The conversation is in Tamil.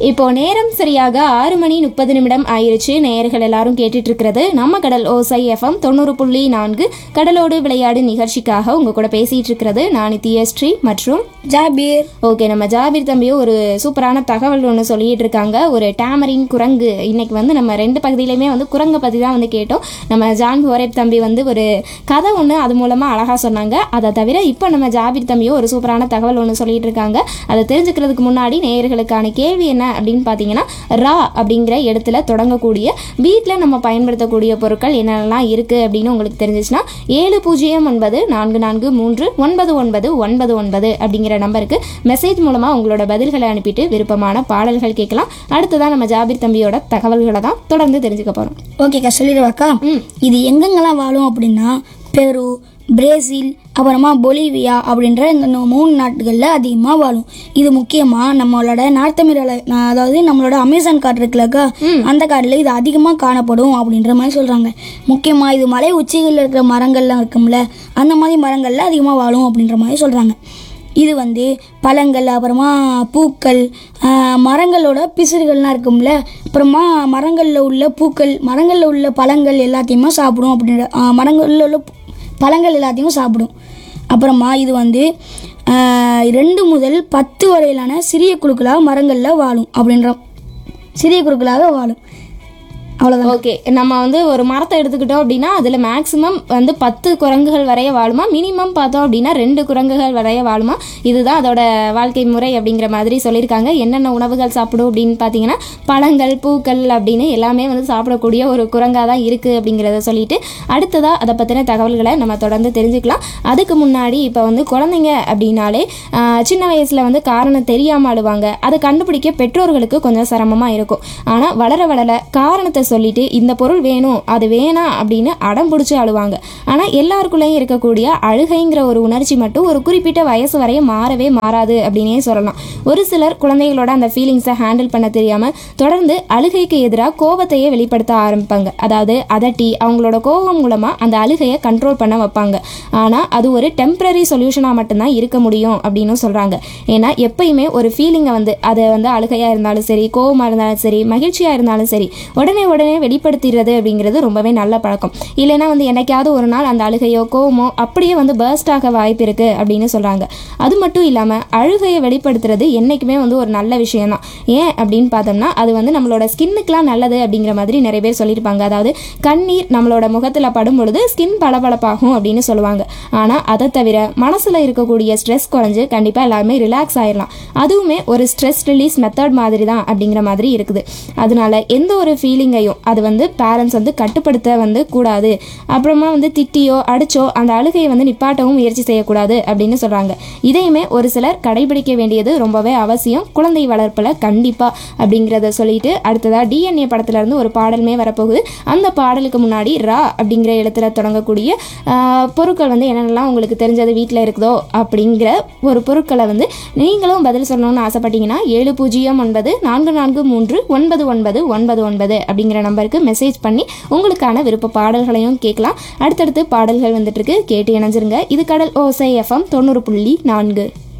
இப்போ நேரம் சரியாக ஆறு மணி முப்பது நிமிடம் ஆயிருச்சு நேயர்கள் எல்லாரும் கேட்டுட்டு இருக்கிறது நம்ம கடல் ஓசை எஃப்எம் தொண்ணூறு புள்ளி நான்கு கடலோடு விளையாடு நிகழ்ச்சிக்காக உங்க கூட பேசிட்டு இருக்கிறது நான் நித்யஸ்ரீ மற்றும் ஜாபீர் ஓகே நம்ம ஜாபீர் தம்பியும் ஒரு சூப்பரான தகவல் ஒன்று சொல்லிட்டு இருக்காங்க ஒரு டேமரின் குரங்கு இன்னைக்கு வந்து நம்ம ரெண்டு பகுதியிலையுமே வந்து குரங்கை பற்றி தான் வந்து கேட்டோம் நம்ம ஜான் ஹோரேப் தம்பி வந்து ஒரு கதை ஒன்று அது மூலமாக அழகாக சொன்னாங்க அதை தவிர இப்போ நம்ம ஜாபீர் தம்பியும் ஒரு சூப்பரான தகவல் ஒன்று சொல்லிட்டு இருக்காங்க அதை தெரிஞ்சுக்கிறதுக்கு முன்னாடி நேயர்களுக்கான கேள்வி என்ன அப்படின்னு பார்த்தீங்கன்னா ரா அப்படிங்கிற இடத்துல தொடங்கக்கூடிய வீட்டில் நம்ம பயன்படுத்தக்கூடிய பொருட்கள் என்னென்னலாம் இருக்குது அப்படின்னு உங்களுக்கு தெரிஞ்சிச்சுன்னா ஏழு பூஜ்ஜியம் ஒன்பது நான்கு நான்கு மூன்று ஒன்பது ஒன்பது ஒன்பது ஒன்பது அப்படிங்கிற நம்பருக்கு மெசேஜ் மூலமாக உங்களோட பதில்களை அனுப்பிட்டு விருப்பமான பாடல்கள் கேட்கலாம் அடுத்ததான் நம்ம ஜாபீர் தம்பியோட தகவல்களை தான் தொடர்ந்து தெரிஞ்சுக்க போகிறோம் ஓகேக்கா சொல்லிடுவாக்கா இது எங்கெங்கெல்லாம் வாழும் அப்படின்னா பெரு பிரேசில் அப்புறமா பொலிவியா அப்படின்ற இந்த நூ- மூணு நாட்டுகளில் அதிகமாக வாழும் இது முக்கியமாக நம்மளோட நார்த் அமெரிக்கால நான் அதாவது நம்மளோட அமேசான் காடு இருக்குல்லக்கா அந்த காட்டில் இது அதிகமாக காணப்படும் அப்படின்ற மாதிரி சொல்கிறாங்க முக்கியமாக இது மலை உச்சிகளில் இருக்கிற மரங்கள்லாம் இருக்கும்ல அந்த மாதிரி மரங்களில் அதிகமாக வாழும் அப்படின்ற மாதிரி சொல்கிறாங்க இது வந்து பழங்கள் அப்புறமா பூக்கள் ஆஹ், மரங்களோட பிசிறுகள்லாம் இருக்கும்ல அப்புறமா மரங்களில் உள்ள பூக்கள் மரங்களில் உள்ள பழங்கள் எல்லாத்தையுமே சாப்பிடும் அப்படின்ற ஆஹ், மரங்களில் உள்ள ப- பழங்கள் எல்லாத்தையும் சாப்பிடும் அப்புறமா இது வந்து ஆஹ், ரெண்டு முதல் பத்து வரையிலான சிறிய குழுக்களாக மரங்களில் வாழும் அப்படின்ற சிறிய குழுக்களாக வாழும் அவ்வளோதான் ஓகே நம்ம வந்து ஒரு மரத்தை எடுத்துக்கிட்டோம் அப்படின்னா அதில் மேக்ஸிமம் வந்து பத்து குரங்குகள் வரைய வாழுமா மினிமம் பார்த்தோம் அப்படின்னா ரெண்டு குரங்குகள் வரைய வாழுமா இதுதான் அதோட வாழ்க்கை முறை அப்படிங்கிற மாதிரி சொல்லியிருக்காங்க என்னென்ன உணவுகள் சாப்பிடும் அப்படின்னு பார்த்தீங்கன்னா பழங்கள் பூக்கள் அப்படின்னு எல்லாமே வந்து சாப்பிடக்கூடிய ஒரு குரங்காக தான் இருக்குது அப்படிங்கிறத சொல்லிட்டு அடுத்ததாக அதை பற்றின தகவல்களை நம்ம தொடர்ந்து தெரிஞ்சுக்கலாம் அதுக்கு முன்னாடி இப்போ வந்து குழந்தைங்க அப்படின்னாலே ஆஹ், சின்ன வயசில் வந்து காரணம் தெரியாமல் அழுவாங்க அதை கண்டுபிடிக்க பெற்றோர்களுக்கு கொஞ்சம் சிரமமாக இருக்கும் ஆனால் வளர வளர காரணத்தை சொல்லிட்டு இந்த பொருள் வேணும் அது வேணாம் அப்படின்னு அடம் பிடிச்சி அழுவாங்க ஆனால் எல்லாருக்குள்ளேயும் இருக்கக்கூடிய அழுகைங்கிற ஒரு உணர்ச்சி மட்டும் ஒரு குறிப்பிட்ட வயசு வரைய மாறவே மாறாது அப்படின்னே சொல்லலாம் ஒரு சிலர் குழந்தைகளோட அந்த ஃபீலிங்ஸை ஹேண்டில் பண்ண தெரியாமல் தொடர்ந்து அழுகைக்கு எதிராக கோபத்தையே வெளிப்படுத்த ஆரம்பிப்பாங்க அதாவது அதட்டி அவங்களோட கோபம் மூலமாக அந்த அழுகையை கண்ட்ரோல் பண்ண வைப்பாங்க ஆனால் அது ஒரு டெம்பரரி சொல்யூஷனாக மட்டும்தான் இருக்க முடியும் அப்படின்னு சொல்கிறாங்க ஏன்னா எப்பயுமே ஒரு ஃபீலிங்கை வந்து அது வந்து அழுகையாக இருந்தாலும் சரி கோவமாக இருந்தாலும் சரி மகிழ்ச்சியாக இருந்தாலும் சரி உடனே உடனே வெளிப்படுத்திடுறது அப்படிங்கிறது ரொம்பவே நல்ல பழக்கம் இல்லைன்னா வந்து என்னைக்காவது ஒரு நாள் அந்த அழுகையோ கோவமோ அப்படியே வந்து burst ஆக வாய்ப்பு இருக்குது அப்படின்னு சொல்கிறாங்க அது மட்டும் இல்லாமல் அழுகையை வெளிப்படுத்துறது என்றைக்குமே வந்து ஒரு நல்ல விஷயம்தான் ஏன் அப்படின்னு பார்த்தோம்னா அது வந்து நம்மளோட ஸ்கின்னுக்குலாம் நல்லது அப்படிங்கிற மாதிரி நிறைய பேர் சொல்லியிருப்பாங்க அதாவது கண்ணீர் நம்மளோட முகத்தில் படும் பொழுது ஸ்கின் பளபளப்பாகும் அப்படின்னு சொல்லுவாங்க ஆனால் அதை தவிர மனசில் இருக்கக்கூடிய ஸ்ட்ரெஸ் குறைஞ்சு கண்டிப்பாக எல்லாருமே ரிலாக்ஸ் ஆயிடலாம் அதுவுமே ஒரு ஸ்ட்ரெஸ் ரிலீஸ் மெத்தட் மாதிரி தான் அப்படிங்கிற மாதிரி இருக்குது அதனால எந்த ஒரு ஃபீலிங்கையும் அது வந்து பேரண்ட்ஸ் வந்து கட்டுப்படுத்த வந்து கூடாது அப்புறமா வந்து திட்டியோ அடிச்சோ அந்த அழுகையை வந்து நிப்பாட்டவும் முயற்சி செய்யக்கூடாது அப்படின்னு சொல்கிறாங்க இதையுமே ஒரு சிலர் கடைபிடிக்க வேண்டியது ரொம்பவே அவசியம் குழந்தை வளர்ப்பில் கண்டிப்பாக அப்படிங்கிறத சொல்லிட்டு அடுத்ததாக டிஎன்ஏ படத்துலேருந்து ஒரு பாடலுமே வரப்போகுது அந்த பாடலுக்கு முன்னாடி ரா அப்படிங்கிற இடத்துல தொடங்கக்கூடிய ஆஹ், பொருட்கள் வந்து என்னென்னலாம் உங்களுக்கு தெரிஞ்சது வீட்டில் இருக்குதோ அப்படிங்கிற ஒரு பொருட்களை வந்து நீங்களும் பதில் சொல்லணும்னு ஆசைப்பட்டீங்கன்னா ஏழு பூஜ்ஜியம் ஒன்பது நான்கு நான்கு மூன்று ஒன்பது ஒன்பது ஒன்பது ஒன்பது அப்படிங்கிற நம்பருக்கு மெசேஜ் பண்ணி உங்களுக்கான விருப்ப பாடல்களையும் கேட்கலாம் அடுத்தடுத்து பாடல்கள் வந்துட்டு இருக்கு கேட்டு இணைஞ்சிருங்க இது கடல் ஓசை எஃப்எம் தொண்ணூறு புள்ளி நான்கு